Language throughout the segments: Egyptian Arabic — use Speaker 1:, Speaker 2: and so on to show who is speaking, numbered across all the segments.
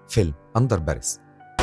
Speaker 1: فيلم أندر باريس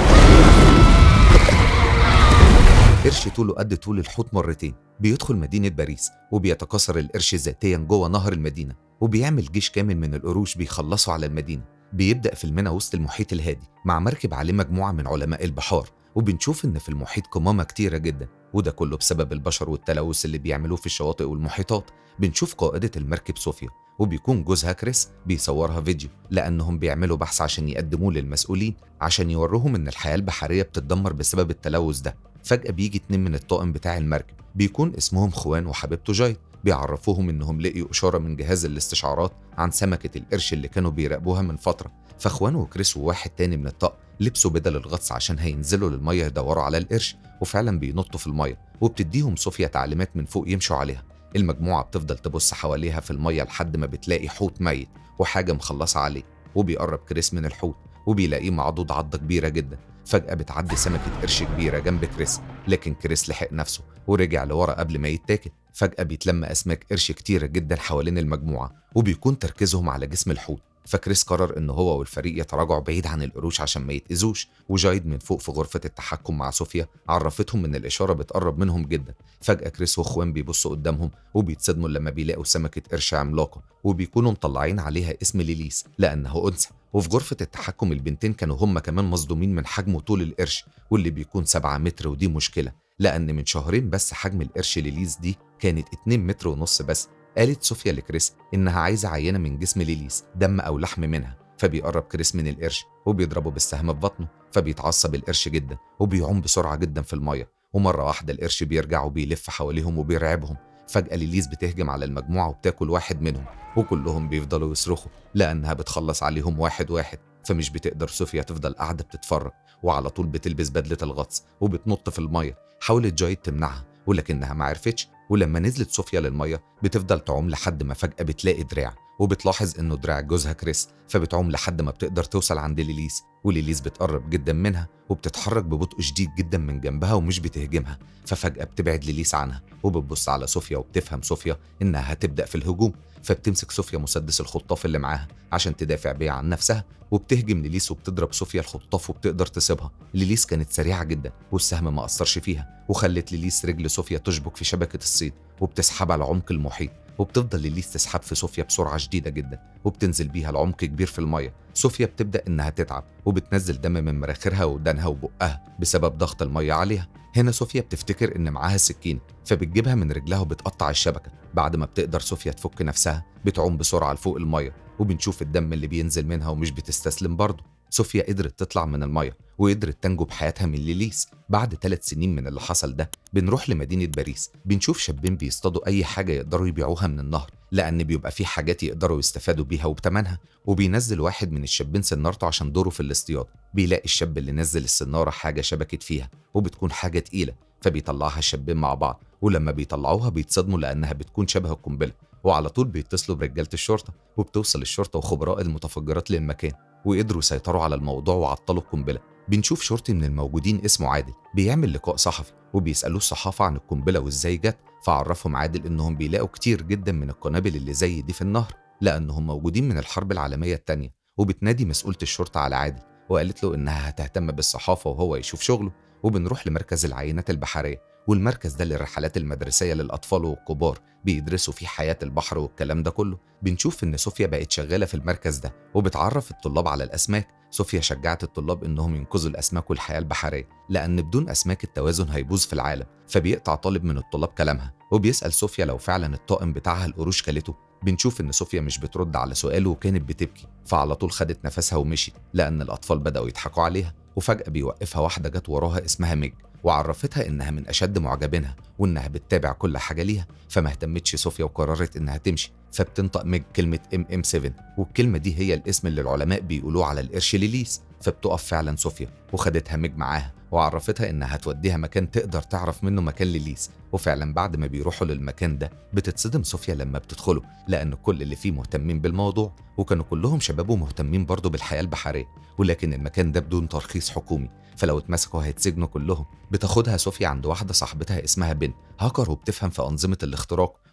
Speaker 1: قرش طوله قد طول الحوت مرتين بيدخل مدينة باريس وبيتكاثر القرش ذاتيا جوه نهر المدينة وبيعمل جيش كامل من القروش بيخلصوا على المدينة بيبدأ فيلمنا وسط المحيط الهادي مع مركب عليه مجموعة من علماء البحار وبنشوف إن في المحيط قمامة كتيرة جدا وده كله بسبب البشر والتلوث اللي بيعملوه في الشواطئ والمحيطات بنشوف قائدة المركب صوفيا وبيكون جوزها كريس بيصورها فيديو لأنهم بيعملوا بحث عشان يقدموه للمسؤولين عشان يوروهم إن الحياة البحرية بتتدمر بسبب التلوث ده فجأة بيجي اتنين من الطاقم بتاع المركب بيكون اسمهم خوان وحبيبته جاي بيعرفوهم إنهم لقيوا إشارة من جهاز الاستشعارات عن سمكة القرش اللي كانوا بيراقبوها من فترة فاخوان وكريس وواحد تاني من الطاقم لبسوا بدل الغطس عشان هينزلوا للمية يدوروا على القرش وفعلا بينطوا في المية وبتديهم صوفيا تعليمات من فوق يمشوا عليها المجموعة بتفضل تبص حواليها في المية لحد ما بتلاقي حوت ميت وحاجة مخلصة عليه وبيقرب كريس من الحوت وبيلاقيه معضود عضة كبيرة جدا فجأة بتعدي سمكة قرش كبيرة جنب كريس لكن كريس لحق نفسه ورجع لورا قبل ما يتاكل فجأة بيتلم أسماك قرش كتيرة جدا حوالين المجموعة وبيكون تركيزهم على جسم الحوت فكريس قرر ان هو والفريق يتراجعوا بعيد عن القروش عشان ما يتأذوش وجايد من فوق في غرفة التحكم مع صوفيا عرفتهم ان الإشارة بتقرب منهم جدا فجأة كريس واخوان بيبصوا قدامهم وبيتصدموا لما بيلاقوا سمكة قرش عملاقة وبيكونوا مطلعين عليها اسم ليليس لأنه أنثى وفي غرفة التحكم البنتين كانوا هم كمان مصدومين من حجم وطول القرش واللي بيكون 7 متر ودي مشكلة لأن من شهرين بس حجم القرش ليليس دي كانت 2 متر ونص بس قالت صوفيا لكريس إنها عايزة عينة من جسم ليليس دم أو لحم منها فبيقرب كريس من القرش وبيضربه بالسهم في بطنه فبيتعصب القرش جدا وبيعوم بسرعة جدا في المية ومرة واحدة القرش بيرجع وبيلف حواليهم وبيرعبهم فجأة ليليس بتهجم على المجموعة وبتاكل واحد منهم وكلهم بيفضلوا يصرخوا لأنها بتخلص عليهم واحد واحد فمش بتقدر صوفيا تفضل قاعدة بتتفرج وعلى طول بتلبس بدلة الغطس وبتنط في المية حاولت جايد تمنعها ولكنها ما عرفتش ولما نزلت صوفيا للمية بتفضل تعوم لحد ما فجأة بتلاقي دراع وبتلاحظ انه دراع جوزها كريس فبتعوم لحد ما بتقدر توصل عند ليليس وليليس بتقرب جدا منها وبتتحرك ببطء شديد جدا من جنبها ومش بتهجمها ففجأة بتبعد ليليس عنها وبتبص على صوفيا وبتفهم صوفيا انها هتبدأ في الهجوم فبتمسك صوفيا مسدس الخطاف اللي معاها عشان تدافع بيه عن نفسها وبتهجم ليليس وبتضرب صوفيا الخطاف وبتقدر تصيبها ليليس كانت سريعة جدا والسهم ما أثرش فيها وخلت ليليس رجل صوفيا تشبك في شبكة الصيد وبتسحب على عمق المحيط وبتفضل ليليس تسحب في صوفيا بسرعة شديدة جدا وبتنزل بيها لعمق كبير في المية صوفيا بتبدأ إنها تتعب وبتنزل دم من مراخرها ودانها وبقها بسبب ضغط المية عليها هنا صوفيا بتفتكر إن معاها سكينة فبتجيبها من رجلها وبتقطع الشبكة بعد ما بتقدر صوفيا تفك نفسها بتعوم بسرعة لفوق المية وبنشوف الدم اللي بينزل منها ومش بتستسلم برضه صوفيا قدرت تطلع من المية وقدرت تنجو بحياتها من ليليس بعد ثلاث سنين من اللي حصل ده بنروح لمدينة باريس بنشوف شابين بيصطادوا أي حاجة يقدروا يبيعوها من النهر لأن بيبقى في حاجات يقدروا يستفادوا بيها وبتمنها وبينزل واحد من الشابين سنارته عشان دوره في الاصطياد بيلاقي الشاب اللي نزل السنارة حاجة شبكت فيها وبتكون حاجة تقيلة فبيطلعها الشابين مع بعض ولما بيطلعوها بيتصدموا لأنها بتكون شبه القنبلة وعلى طول بيتصلوا برجالة الشرطة وبتوصل الشرطة وخبراء المتفجرات للمكان وقدروا يسيطروا على الموضوع وعطلوا القنبلة بنشوف شرطي من الموجودين اسمه عادل بيعمل لقاء صحفي وبيسألوه الصحافة عن القنبلة وازاي جت فعرفهم عادل انهم بيلاقوا كتير جدا من القنابل اللي زي دي في النهر لانهم موجودين من الحرب العالمية التانية وبتنادي مسؤولة الشرطة على عادل وقالت له انها هتهتم بالصحافة وهو يشوف شغله وبنروح لمركز العينات البحرية والمركز ده للرحلات المدرسية للأطفال والكبار بيدرسوا فيه حياة البحر والكلام ده كله بنشوف إن صوفيا بقت شغالة في المركز ده وبتعرف الطلاب على الأسماك صوفيا شجعت الطلاب إنهم ينقذوا الأسماك والحياة البحرية لأن بدون أسماك التوازن هيبوظ في العالم فبيقطع طالب من الطلاب كلامها وبيسأل صوفيا لو فعلا الطاقم بتاعها القروش كلته بنشوف إن صوفيا مش بترد على سؤاله وكانت بتبكي فعلى طول خدت نفسها ومشيت لأن الأطفال بدأوا يضحكوا عليها وفجأة بيوقفها واحدة جت وراها اسمها ميج وعرفتها انها من اشد معجبينها وانها بتتابع كل حاجه ليها فما اهتمتش صوفيا وقررت انها تمشي فبتنطق ميج كلمه ام ام 7 والكلمه دي هي الاسم اللي العلماء بيقولوه على القرش ليليس فبتقف فعلا صوفيا وخدتها ميج معاها وعرفتها انها هتوديها مكان تقدر تعرف منه مكان ليليس وفعلا بعد ما بيروحوا للمكان ده بتتصدم صوفيا لما بتدخله لان كل اللي فيه مهتمين بالموضوع وكانوا كلهم شباب ومهتمين برضه بالحياه البحريه ولكن المكان ده بدون ترخيص حكومي فلو اتمسكوا هيتسجنوا كلهم بتاخدها صوفيا عند واحده صاحبتها اسمها بن هاكر وبتفهم في انظمه الاختراق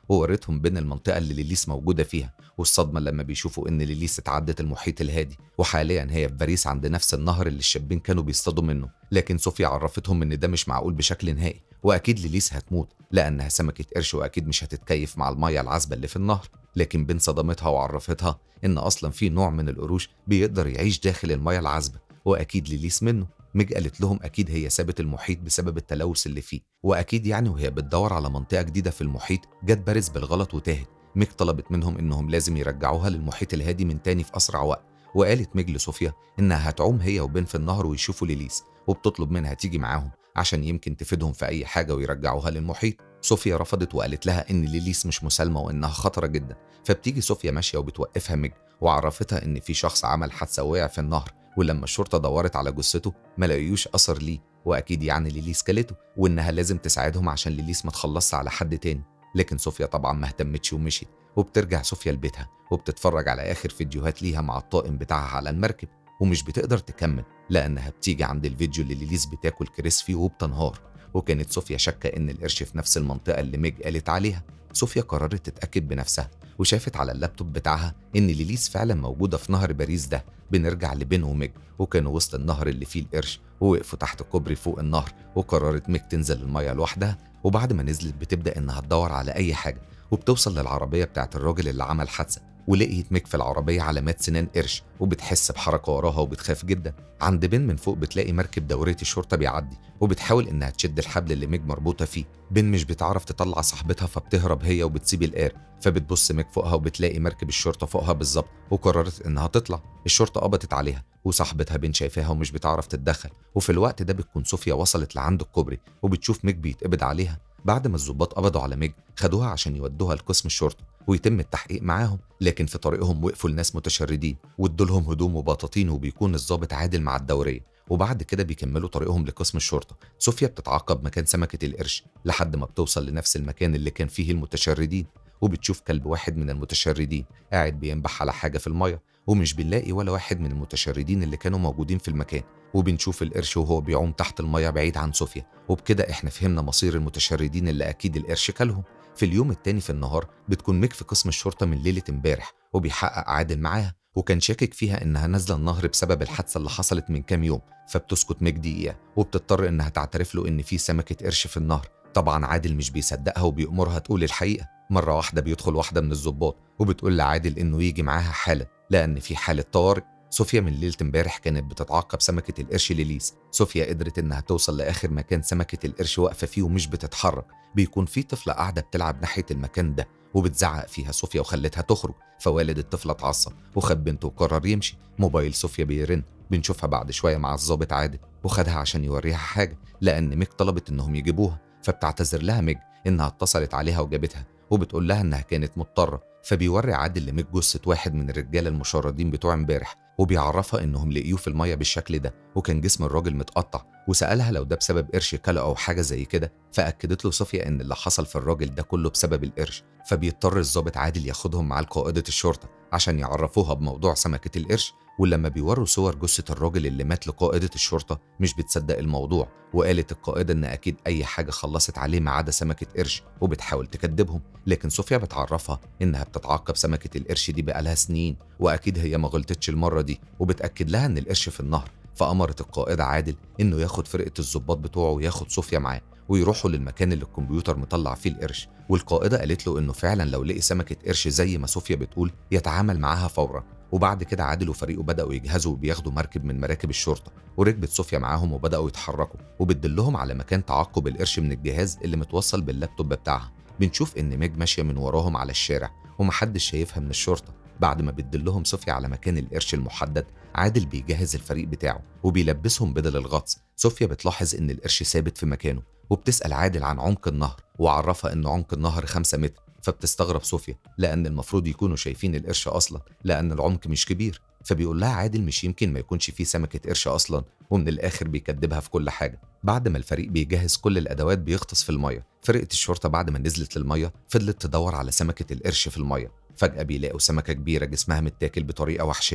Speaker 1: وورتهم بين المنطقة اللي ليليس موجودة فيها والصدمة لما بيشوفوا إن ليليس اتعدت المحيط الهادي وحاليا هي في باريس عند نفس النهر اللي الشابين كانوا بيصطادوا منه لكن صوفيا عرفتهم إن ده مش معقول بشكل نهائي وأكيد ليليس هتموت لأنها سمكة قرش وأكيد مش هتتكيف مع المية العذبة اللي في النهر لكن بين صدمتها وعرفتها إن أصلا في نوع من القروش بيقدر يعيش داخل المية العذبة وأكيد ليليس منه ميج قالت لهم أكيد هي سابت المحيط بسبب التلوث اللي فيه وأكيد يعني وهي بتدور على منطقة جديدة في المحيط جت باريس بالغلط وتاهت ميج طلبت منهم إنهم لازم يرجعوها للمحيط الهادي من تاني في أسرع وقت وقالت ميج لصوفيا إنها هتعوم هي وبين في النهر ويشوفوا ليليس وبتطلب منها تيجي معاهم عشان يمكن تفيدهم في أي حاجة ويرجعوها للمحيط صوفيا رفضت وقالت لها إن ليليس مش مسالمة وإنها خطرة جدا فبتيجي صوفيا ماشية وبتوقفها ميج وعرفتها إن في شخص عمل حادثة وقع في النهر ولما الشرطة دورت على جثته ما لقيوش أثر ليه وأكيد يعني ليليس كلته وإنها لازم تساعدهم عشان ليليس ما تخلصش على حد تاني لكن صوفيا طبعا ما اهتمتش ومشيت وبترجع صوفيا لبيتها وبتتفرج على آخر فيديوهات ليها مع الطاقم بتاعها على المركب ومش بتقدر تكمل لأنها بتيجي عند الفيديو اللي ليليس بتاكل كريس فيه وبتنهار وكانت صوفيا شاكة إن القرش في نفس المنطقة اللي ميج قالت عليها صوفيا قررت تتأكد بنفسها وشافت على اللابتوب بتاعها إن ليليس فعلا موجودة في نهر باريس ده بنرجع لبين وميج وكانوا وسط النهر اللي فيه القرش ووقفوا تحت كوبري فوق النهر وقررت ميج تنزل المية لوحدها وبعد ما نزلت بتبدأ إنها تدور على أي حاجة وبتوصل للعربية بتاعت الراجل اللي عمل حادثة ولقيت ميك في العربية علامات سنان قرش وبتحس بحركة وراها وبتخاف جدا عند بين من فوق بتلاقي مركب دورية الشرطة بيعدي وبتحاول إنها تشد الحبل اللي ميج مربوطة فيه بين مش بتعرف تطلع صاحبتها فبتهرب هي وبتسيب القارب فبتبص ميج فوقها وبتلاقي مركب الشرطة فوقها بالظبط وقررت إنها تطلع الشرطة قبضت عليها وصاحبتها بين شايفاها ومش بتعرف تتدخل وفي الوقت ده بتكون صوفيا وصلت لعند الكوبري وبتشوف ميج بيتقبض عليها بعد ما الظباط قبضوا على ميج خدوها عشان يودوها لقسم الشرطه ويتم التحقيق معاهم لكن في طريقهم وقفوا لناس متشردين وادوا لهم هدوم وبطاطين وبيكون الضابط عادل مع الدوريه وبعد كده بيكملوا طريقهم لقسم الشرطه صوفيا بتتعقب مكان سمكه القرش لحد ما بتوصل لنفس المكان اللي كان فيه المتشردين وبتشوف كلب واحد من المتشردين قاعد بينبح على حاجه في الميه ومش بنلاقي ولا واحد من المتشردين اللي كانوا موجودين في المكان وبنشوف القرش وهو بيعوم تحت المية بعيد عن صوفيا وبكده احنا فهمنا مصير المتشردين اللي اكيد القرش كلهم في اليوم التاني في النهار بتكون ميك في قسم الشرطة من ليلة امبارح وبيحقق عادل معاها وكان شاكك فيها انها نازله النهر بسبب الحادثه اللي حصلت من كام يوم فبتسكت ميك دقيقه وبتضطر انها تعترف له ان في سمكه قرش في النهر طبعا عادل مش بيصدقها وبيأمرها تقول الحقيقه مره واحده بيدخل واحده من الضباط وبتقول لعادل انه يجي معاها حالا لان في حاله طوارئ صوفيا من ليلة امبارح كانت بتتعقب سمكة القرش لليس صوفيا قدرت إنها توصل لآخر مكان سمكة القرش واقفة فيه ومش بتتحرك بيكون في طفلة قاعدة بتلعب ناحية المكان ده وبتزعق فيها صوفيا وخلتها تخرج فوالد الطفلة اتعصب وخد بنته وقرر يمشي موبايل صوفيا بيرن بنشوفها بعد شوية مع الضابط عادل وخدها عشان يوريها حاجة لأن ميك طلبت إنهم يجيبوها فبتعتذر لها ميج إنها اتصلت عليها وجابتها وبتقول لها إنها كانت مضطرة فبيوري عادل لميج جثة واحد من الرجالة المشردين بتوع امبارح وبيعرفها انهم لقيوه في الميه بالشكل ده وكان جسم الراجل متقطع وسالها لو ده بسبب قرش كله او حاجه زي كده فاكدت له صوفيا ان اللي حصل في الراجل ده كله بسبب القرش فبيضطر الضابط عادل ياخدهم مع قائده الشرطه عشان يعرفوها بموضوع سمكه القرش ولما بيوروا صور جثة الراجل اللي مات لقائدة الشرطة مش بتصدق الموضوع وقالت القائدة إن أكيد أي حاجة خلصت عليه ما عدا سمكة قرش وبتحاول تكذبهم لكن صوفيا بتعرفها إنها بتتعاقب سمكة القرش دي بقالها سنين وأكيد هي ما غلطتش المرة دي وبتأكد لها إن القرش في النهر فأمرت القائد عادل إنه ياخد فرقة الضباط بتوعه وياخد صوفيا معاه ويروحوا للمكان اللي الكمبيوتر مطلع فيه القرش والقائدة قالت له إنه فعلا لو لقي سمكة قرش زي ما صوفيا بتقول يتعامل معاها فورا وبعد كده عادل وفريقه بدأوا يجهزوا وبياخدوا مركب من مراكب الشرطة وركبت صوفيا معاهم وبدأوا يتحركوا وبتدلهم على مكان تعقب القرش من الجهاز اللي متوصل باللابتوب بتاعها بنشوف إن ميج ماشية من وراهم على الشارع ومحدش شايفها من الشرطة بعد ما بتدلهم صوفيا على مكان القرش المحدد عادل بيجهز الفريق بتاعه وبيلبسهم بدل الغطس صوفيا بتلاحظ إن القرش ثابت في مكانه وبتسأل عادل عن عمق النهر وعرفها إن عمق النهر 5 متر فبتستغرب صوفيا لأن المفروض يكونوا شايفين القرش أصلا لأن العمق مش كبير فبيقول لها عادل مش يمكن ما يكونش فيه سمكة قرش أصلا ومن الآخر بيكدبها في كل حاجة بعد ما الفريق بيجهز كل الأدوات بيغطس في المية فرقة الشرطة بعد ما نزلت للمية فضلت تدور على سمكة القرش في المية فجأة بيلاقوا سمكة كبيرة جسمها متاكل بطريقة وحشية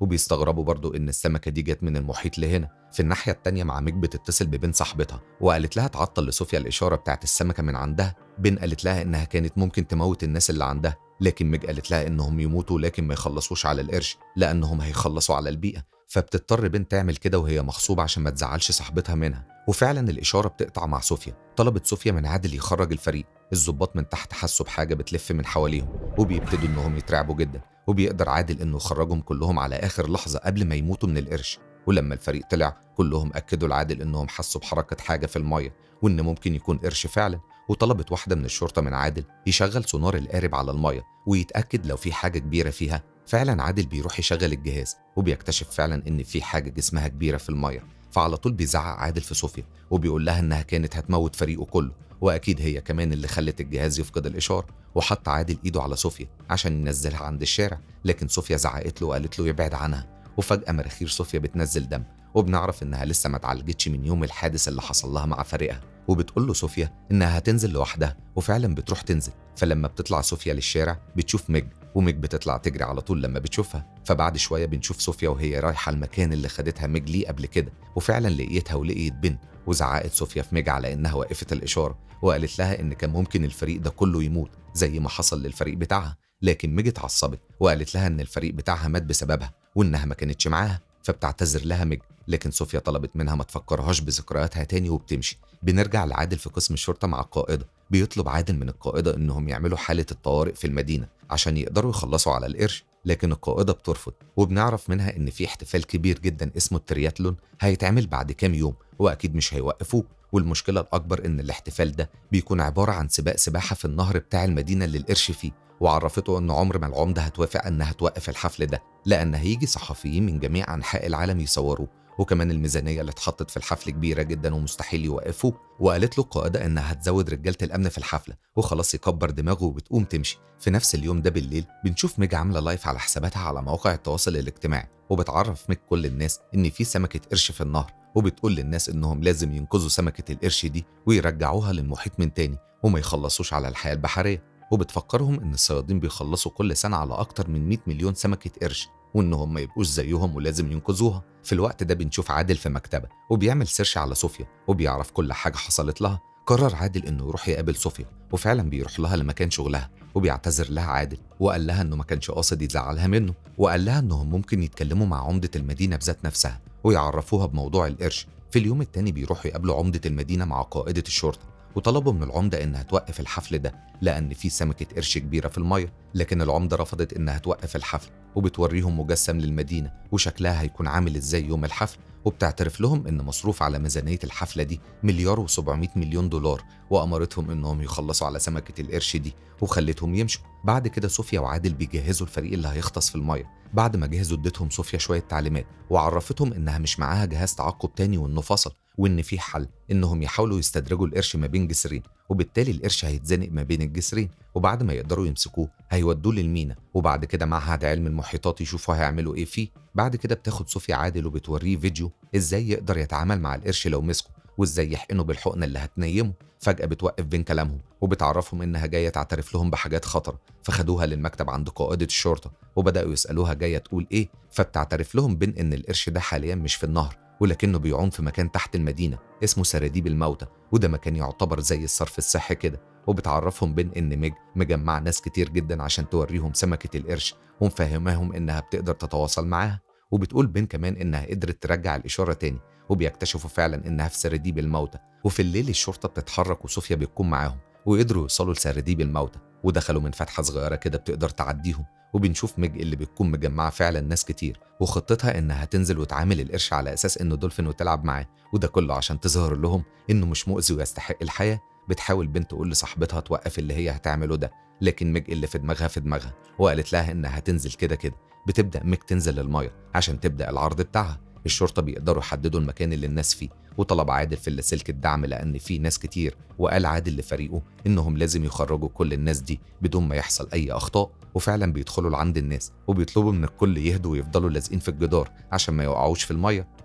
Speaker 1: وبيستغربوا برضو إن السمكة دي جت من المحيط لهنا في الناحية التانية مع ميج بتتصل ببنت صاحبتها وقالت لها تعطل لصوفيا الإشارة بتاعت السمكة من عندها بن قالت لها إنها كانت ممكن تموت الناس اللي عندها لكن ميج قالت لها إنهم يموتوا لكن ما يخلصوش على القرش لأنهم هيخلصوا على البيئة فبتضطر بنت تعمل كده وهي مغصوبة عشان ما تزعلش صاحبتها منها وفعلا الإشارة بتقطع مع صوفيا طلبت صوفيا من عادل يخرج الفريق الظباط من تحت حسوا بحاجة بتلف من حواليهم وبيبتدوا إنهم يترعبوا جدا وبيقدر عادل إنه يخرجهم كلهم على آخر لحظة قبل ما يموتوا من القرش ولما الفريق طلع كلهم أكدوا لعادل إنهم حسوا بحركة حاجة في المية وإن ممكن يكون قرش فعلا وطلبت واحدة من الشرطة من عادل يشغل سونار القارب على المية ويتأكد لو في حاجة كبيرة فيها فعلا عادل بيروح يشغل الجهاز وبيكتشف فعلا إن في حاجة جسمها كبيرة في المية فعلى طول بيزعق عادل في صوفيا وبيقول لها إنها كانت هتموت فريقه كله وأكيد هي كمان اللي خلت الجهاز يفقد الإشارة وحط عادل إيده على صوفيا عشان ينزلها عند الشارع لكن صوفيا زعقت له وقالت له يبعد عنها وفجأة مراخير صوفيا بتنزل دم وبنعرف إنها لسه ما اتعالجتش من يوم الحادث اللي حصل لها مع فريقها وبتقول له صوفيا إنها هتنزل لوحدها وفعلا بتروح تنزل فلما بتطلع صوفيا للشارع بتشوف ميج وميج بتطلع تجري على طول لما بتشوفها فبعد شوية بنشوف صوفيا وهي رايحة المكان اللي خدتها ميج ليه قبل كده وفعلا لقيتها ولقيت بنت وزعقت صوفيا في ميج على إنها وقفت الإشارة وقالت لها إن كان ممكن الفريق ده كله يموت زي ما حصل للفريق بتاعها لكن ميج اتعصبت وقالت لها إن الفريق بتاعها مات بسببها وإنها ما كانتش معاها فبتعتذر لها ميج لكن صوفيا طلبت منها ما تفكرهاش بذكرياتها تاني وبتمشي بنرجع لعادل في قسم الشرطة مع القائدة بيطلب عادل من القائدة إنهم يعملوا حالة الطوارئ في المدينة عشان يقدروا يخلصوا على القرش لكن القائدة بترفض وبنعرف منها إن في احتفال كبير جدا اسمه الترياتلون هيتعمل بعد كام يوم وأكيد مش هيوقفوه والمشكلة الأكبر إن الاحتفال ده بيكون عبارة عن سباق سباحة في النهر بتاع المدينة اللي القرش فيه وعرفته إن عمر ما العمدة هتوافق إنها توقف الحفل ده لأن هيجي صحفيين من جميع أنحاء العالم يصوروه وكمان الميزانية اللي اتحطت في الحفل كبيرة جدا ومستحيل يوقفوه وقالت له القائدة إنها هتزود رجالة الأمن في الحفلة وخلاص يكبر دماغه وبتقوم تمشي في نفس اليوم ده بالليل بنشوف ميج عاملة لايف على حساباتها على مواقع التواصل الاجتماعي وبتعرف ميج كل الناس إن في سمكة قرش في النهر وبتقول للناس إنهم لازم ينقذوا سمكة القرش دي ويرجعوها للمحيط من تاني وما يخلصوش على الحياة البحرية وبتفكرهم إن الصيادين بيخلصوا كل سنة على أكتر من 100 مليون سمكة قرش وإنهم ما يبقوش زيهم ولازم ينقذوها في الوقت ده بنشوف عادل في مكتبه وبيعمل سيرش على صوفيا وبيعرف كل حاجة حصلت لها قرر عادل إنه يروح يقابل صوفيا وفعلا بيروح لها لمكان شغلها وبيعتذر لها عادل وقال لها إنه ما كانش قاصد يزعلها منه وقال لها إنهم ممكن يتكلموا مع عمدة المدينة بذات نفسها ويعرفوها بموضوع القرش في اليوم التاني بيروحوا يقابلوا عمدة المدينة مع قائدة الشرطة وطلبوا من العمدة إنها توقف الحفل ده لأن في سمكة قرش كبيرة في المية لكن العمدة رفضت إنها توقف الحفل وبتوريهم مجسم للمدينة وشكلها هيكون عامل إزاي يوم الحفل وبتعترف لهم إن مصروف على ميزانية الحفلة دي مليار و700 مليون دولار وأمرتهم إنهم يخلصوا على سمكة القرش دي وخلتهم يمشوا بعد كده صوفيا وعادل بيجهزوا الفريق اللي هيغطس في المية بعد ما جهزوا اديتهم صوفيا شوية تعليمات وعرفتهم إنها مش معاها جهاز تعقب تاني وإنه فصل وإن في حل إنهم يحاولوا يستدرجوا القرش ما بين جسرين وبالتالي القرش هيتزنق ما بين الجسرين وبعد ما يقدروا يمسكوه هيودوه للمينا وبعد كده معهد علم المحيطات يشوفوا هيعملوا ايه فيه بعد كده بتاخد صوفيا عادل وبتوريه فيديو ازاي يقدر يتعامل مع القرش لو مسكه وازاي يحقنه بالحقنه اللي هتنيمه فجاه بتوقف بين كلامهم وبتعرفهم انها جايه تعترف لهم بحاجات خطر فخدوها للمكتب عند قائده الشرطه وبداوا يسالوها جايه تقول ايه فبتعترف لهم بين ان القرش ده حاليا مش في النهر ولكنه بيعوم في مكان تحت المدينة اسمه سراديب الموتى وده مكان يعتبر زي الصرف الصحي كده وبتعرفهم بين إن ميج مجمع ناس كتير جدا عشان توريهم سمكة القرش ومفهماهم إنها بتقدر تتواصل معاها وبتقول بين كمان إنها قدرت ترجع الإشارة تاني وبيكتشفوا فعلا إنها في سراديب الموتى وفي الليل الشرطة بتتحرك وصوفيا بتكون معاهم وقدروا يوصلوا لسراديب الموتى ودخلوا من فتحة صغيرة كده بتقدر تعديهم وبنشوف ميج اللي بتكون مجمعة فعلا ناس كتير وخطتها إنها تنزل وتعامل القرش على أساس إنه دولفين وتلعب معاه وده كله عشان تظهر لهم إنه مش مؤذي ويستحق الحياة بتحاول بنت تقول لصاحبتها توقف اللي هي هتعمله ده لكن ميج اللي في دماغها في دماغها وقالت لها إنها هتنزل كده كده بتبدأ ميج تنزل المية عشان تبدأ العرض بتاعها الشرطة بيقدروا يحددوا المكان اللي الناس فيه وطلب عادل في اللاسلك الدعم لأن في ناس كتير وقال عادل لفريقه إنهم لازم يخرجوا كل الناس دي بدون ما يحصل أي أخطاء وفعلا بيدخلوا لعند الناس وبيطلبوا من الكل يهدوا ويفضلوا لازقين في الجدار عشان ما يوقعوش في المية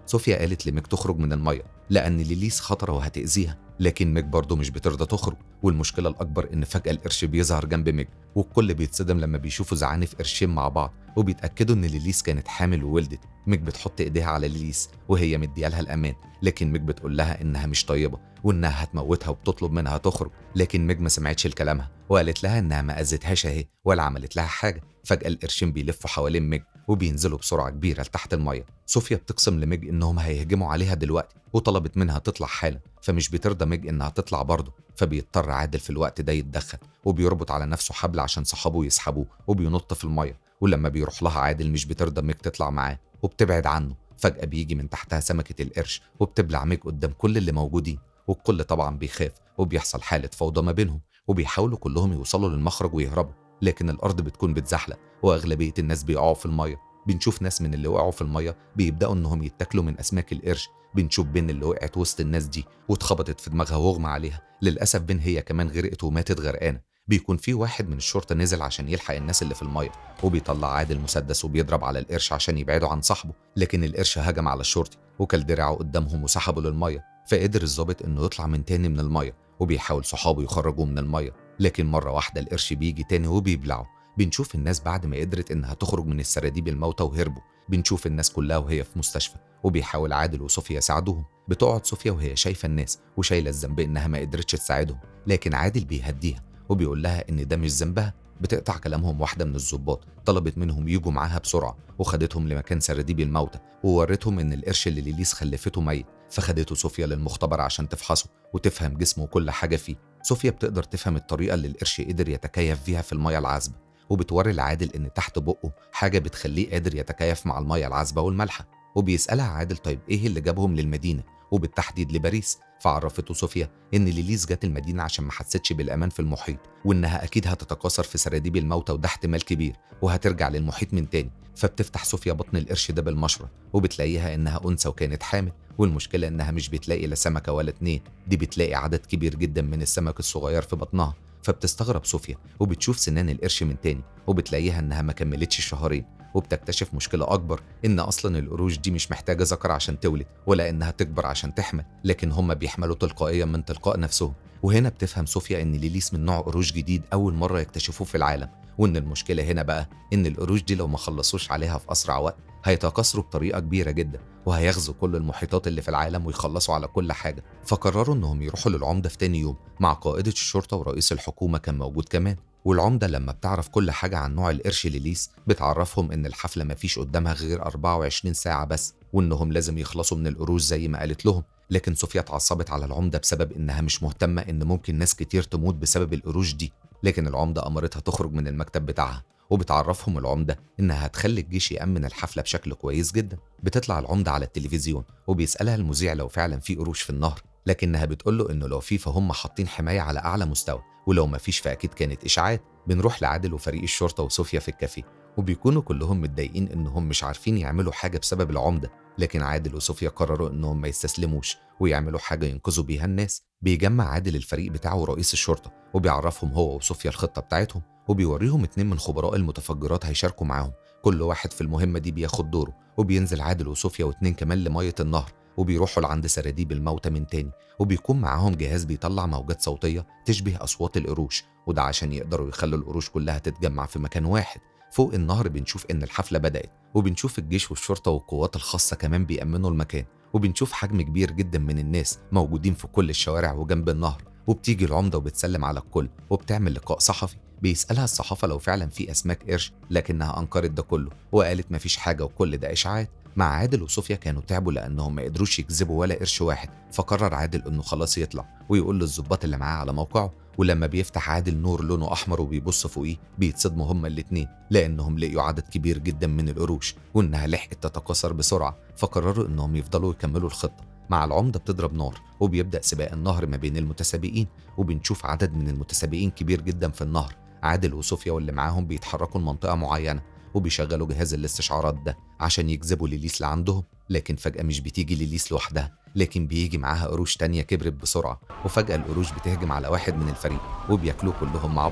Speaker 1: صوفيا قالت لميك تخرج من المية لأن ليليس خطرة وهتأذيها لكن ميك برضه مش بترضى تخرج والمشكلة الأكبر إن فجأة القرش بيظهر جنب ميك والكل بيتصدم لما بيشوفوا زعانف قرشين مع بعض وبيتأكدوا إن ليليس كانت حامل وولدت ميك بتحط إيديها على ليليس وهي مديالها الأمان لكن ميك بتقول لها إنها مش طيبة وإنها هتموتها وبتطلب منها تخرج لكن ميك ما سمعتش لكلامها وقالت لها إنها ما أذتهاش أهي ولا عملت لها حاجة فجأة القرشين بيلفوا حوالين ميج وبينزلوا بسرعة كبيرة لتحت المية صوفيا بتقسم لميج إنهم هيهجموا عليها دلوقتي وطلبت منها تطلع حالا فمش بترضى ميج إنها تطلع برضه فبيضطر عادل في الوقت ده يتدخل وبيربط على نفسه حبل عشان صحابه يسحبوه وبينط في المية ولما بيروح لها عادل مش بترضى ميج تطلع معاه وبتبعد عنه فجأة بيجي من تحتها سمكة القرش وبتبلع ميج قدام كل اللي موجودين والكل طبعا بيخاف وبيحصل حالة فوضى ما بينهم وبيحاولوا كلهم يوصلوا للمخرج ويهربوا لكن الأرض بتكون بتزحلق وأغلبية الناس بيقعوا في المية بنشوف ناس من اللي وقعوا في المية بيبدأوا إنهم يتاكلوا من أسماك القرش بنشوف بين اللي وقعت وسط الناس دي واتخبطت في دماغها واغمى عليها للأسف بين هي كمان غرقت وماتت غرقانة بيكون في واحد من الشرطة نزل عشان يلحق الناس اللي في المية وبيطلع عادل مسدس وبيضرب على القرش عشان يبعده عن صاحبه لكن القرش هجم على الشرطي وكل دراعه قدامهم وسحبه للمية فقدر الظابط إنه يطلع من تاني من المية وبيحاول صحابه يخرجوه من المية لكن مرة واحدة القرش بيجي تاني وبيبلعه بنشوف الناس بعد ما قدرت إنها تخرج من السراديب الموتى وهربوا بنشوف الناس كلها وهي في مستشفى وبيحاول عادل وصوفيا يساعدوهم بتقعد صوفيا وهي شايفة الناس وشايلة الذنب إنها ما قدرتش تساعدهم لكن عادل بيهديها وبيقول لها إن ده مش ذنبها بتقطع كلامهم واحدة من الظباط طلبت منهم يجوا معاها بسرعة وخدتهم لمكان سراديب الموتى وورتهم إن القرش اللي ليليس خلفته ميت فخدته صوفيا للمختبر عشان تفحصه وتفهم جسمه وكل حاجة فيه صوفيا بتقدر تفهم الطريقة اللي القرش قدر يتكيف فيها في المية العذبة وبتوري لعادل إن تحت بقه حاجة بتخليه قادر يتكيف مع المية العذبة والمالحة وبيسألها عادل طيب إيه اللي جابهم للمدينة وبالتحديد لباريس فعرفته صوفيا إن ليليس جت المدينة عشان ما حستش بالأمان في المحيط وإنها أكيد هتتكاثر في سراديب الموتى وده احتمال كبير وهترجع للمحيط من تاني فبتفتح صوفيا بطن القرش ده بالمشرط وبتلاقيها إنها أنثى وكانت حامل والمشكلة إنها مش بتلاقي لا سمكة ولا اتنين دي بتلاقي عدد كبير جدا من السمك الصغير في بطنها فبتستغرب صوفيا وبتشوف سنان القرش من تاني وبتلاقيها إنها ما كملتش شهرين وبتكتشف مشكلة أكبر إن أصلا القروش دي مش محتاجة ذكر عشان تولد ولا إنها تكبر عشان تحمل لكن هم بيحملوا تلقائيا من تلقاء نفسهم وهنا بتفهم صوفيا إن ليليس من نوع قروش جديد أول مرة يكتشفوه في العالم وإن المشكلة هنا بقى إن القروش دي لو ما خلصوش عليها في أسرع وقت هيتكاثروا بطريقة كبيرة جدا وهيغزوا كل المحيطات اللي في العالم ويخلصوا على كل حاجة فقرروا إنهم يروحوا للعمدة في تاني يوم مع قائدة الشرطة ورئيس الحكومة كان موجود كمان والعمدة لما بتعرف كل حاجة عن نوع القرش ليليس بتعرفهم إن الحفلة مفيش قدامها غير 24 ساعة بس وإنهم لازم يخلصوا من القروش زي ما قالت لهم لكن صوفيا اتعصبت على العمدة بسبب إنها مش مهتمة إن ممكن ناس كتير تموت بسبب القروش دي لكن العمدة أمرتها تخرج من المكتب بتاعها وبتعرفهم العمدة إنها هتخلي الجيش يأمن الحفلة بشكل كويس جدا بتطلع العمدة على التلفزيون وبيسألها المذيع لو فعلا في قروش في النهر لكنها بتقول له إنه لو في فهم حاطين حماية على أعلى مستوى ولو مفيش فأكيد كانت إشاعات بنروح لعادل وفريق الشرطة وصوفيا في الكافيه وبيكونوا كلهم متضايقين إنهم مش عارفين يعملوا حاجة بسبب العمدة لكن عادل وصوفيا قرروا إنهم ما يستسلموش ويعملوا حاجة ينقذوا بيها الناس بيجمع عادل الفريق بتاعه ورئيس الشرطة وبيعرفهم هو وصوفيا الخطة بتاعتهم وبيوريهم اتنين من خبراء المتفجرات هيشاركوا معاهم كل واحد في المهمة دي بياخد دوره وبينزل عادل وصوفيا واتنين كمان لمية النهر وبيروحوا لعند سراديب الموتى من تاني وبيكون معاهم جهاز بيطلع موجات صوتية تشبه أصوات القروش وده عشان يقدروا يخلوا القروش كلها تتجمع في مكان واحد فوق النهر بنشوف إن الحفلة بدأت وبنشوف الجيش والشرطة والقوات الخاصة كمان بيأمنوا المكان وبنشوف حجم كبير جدا من الناس موجودين في كل الشوارع وجنب النهر وبتيجي العمدة وبتسلم على الكل وبتعمل لقاء صحفي بيسألها الصحافة لو فعلا في أسماك قرش لكنها أنكرت ده كله وقالت مفيش حاجة وكل ده إشاعات مع عادل وصوفيا كانوا تعبوا لأنهم ما قدروش يكذبوا ولا قرش واحد فقرر عادل إنه خلاص يطلع ويقول للظباط اللي معاه على موقعه ولما بيفتح عادل نور لونه أحمر وبيبص فوقيه بيتصدموا هما الاتنين لأنهم لقيوا عدد كبير جدا من القروش وإنها لحقت تتكاثر بسرعة فقرروا إنهم يفضلوا يكملوا الخطة مع العمدة بتضرب نار وبيبدأ سباق النهر ما بين المتسابقين وبنشوف عدد من المتسابقين كبير جدا في النهر عادل وصوفيا واللي معاهم بيتحركوا لمنطقة معينة وبيشغلوا جهاز الاستشعارات ده عشان يجذبوا ليليس لعندهم لكن فجأة مش بتيجي ليليس لوحدها لكن بيجي معاها قروش تانية كبرت بسرعة وفجأة القروش بتهجم على واحد من الفريق وبياكلوه كلهم مع بعض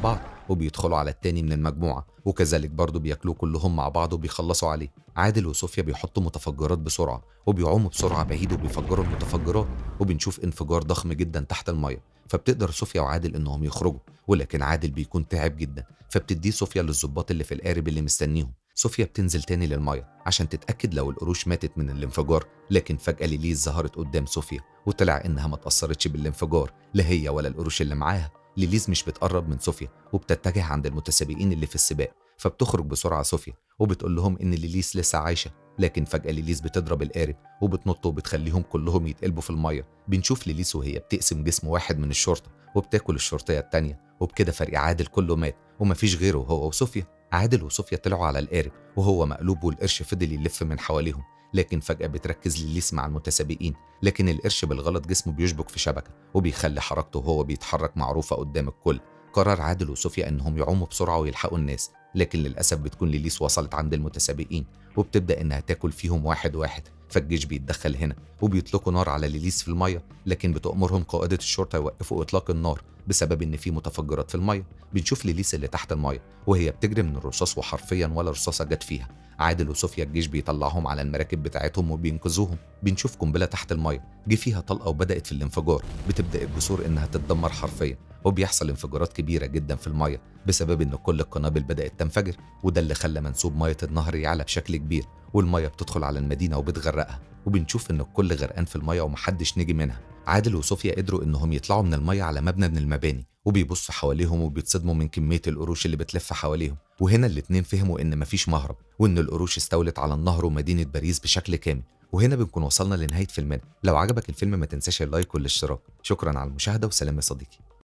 Speaker 1: وبيدخلوا على التاني من المجموعة وكذلك برضه بياكلوه كلهم مع بعض وبيخلصوا عليه عادل وصوفيا بيحطوا متفجرات بسرعة وبيعوموا بسرعة بعيد وبيفجروا المتفجرات وبنشوف انفجار ضخم جدا تحت المية فبتقدر صوفيا وعادل انهم يخرجوا ولكن عادل بيكون تعب جدا فبتديه صوفيا للظباط اللي في القارب اللي مستنيهم صوفيا بتنزل تاني للمية عشان تتأكد لو القروش ماتت من الانفجار لكن فجأة ليليس ظهرت قدام صوفيا وطلع إنها ما اتأثرتش بالانفجار لا هي ولا القروش اللي معاها ليليز مش بتقرب من صوفيا وبتتجه عند المتسابقين اللي في السباق فبتخرج بسرعة صوفيا وبتقول لهم إن ليليس لسه عايشة لكن فجأة ليليس بتضرب القارب وبتنط وبتخليهم كلهم يتقلبوا في المية بنشوف ليليس وهي بتقسم جسم واحد من الشرطة وبتاكل الشرطية التانية وبكده فريق عادل كله مات ومفيش غيره هو وصوفيا عادل وصوفيا طلعوا على القارب وهو مقلوب والقرش فضل يلف من حواليهم لكن فجأة بتركز ليليس مع المتسابقين لكن القرش بالغلط جسمه بيشبك في شبكة وبيخلي حركته وهو بيتحرك معروفة قدام الكل قرر عادل وصوفيا انهم يعوموا بسرعة ويلحقوا الناس لكن للأسف بتكون ليليس وصلت عند المتسابقين وبتبدأ إنها تاكل فيهم واحد واحد فالجيش بيتدخل هنا وبيطلقوا نار على ليليس في المية لكن بتأمرهم قائدة الشرطة يوقفوا إطلاق النار بسبب إن في متفجرات في المية بنشوف ليليس اللي تحت المية وهي بتجري من الرصاص وحرفيا ولا رصاصة جت فيها عادل وصوفيا الجيش بيطلعهم على المراكب بتاعتهم وبينقذوهم بنشوف قنبلة تحت المية جه فيها طلقة وبدأت في الانفجار بتبدأ الجسور إنها تتدمر حرفيا وبيحصل انفجارات كبيرة جدا في المية بسبب إن كل القنابل بدأت تنفجر وده اللي خلى منسوب مية النهر يعلى بشكل كبير والمية بتدخل على المدينة وبتغرقها وبنشوف إن الكل غرقان في المية ومحدش نجي منها عادل وصوفيا قدروا إنهم يطلعوا من المية على مبنى من المباني وبيبصوا حواليهم وبيتصدموا من كمية القروش اللي بتلف حواليهم وهنا الاتنين فهموا إن مفيش مهرب وإن القروش استولت على النهر ومدينة باريس بشكل كامل وهنا بنكون وصلنا لنهاية فيلمنا لو عجبك الفيلم ما تنساش اللايك والاشتراك شكرا على المشاهدة وسلام يا صديقي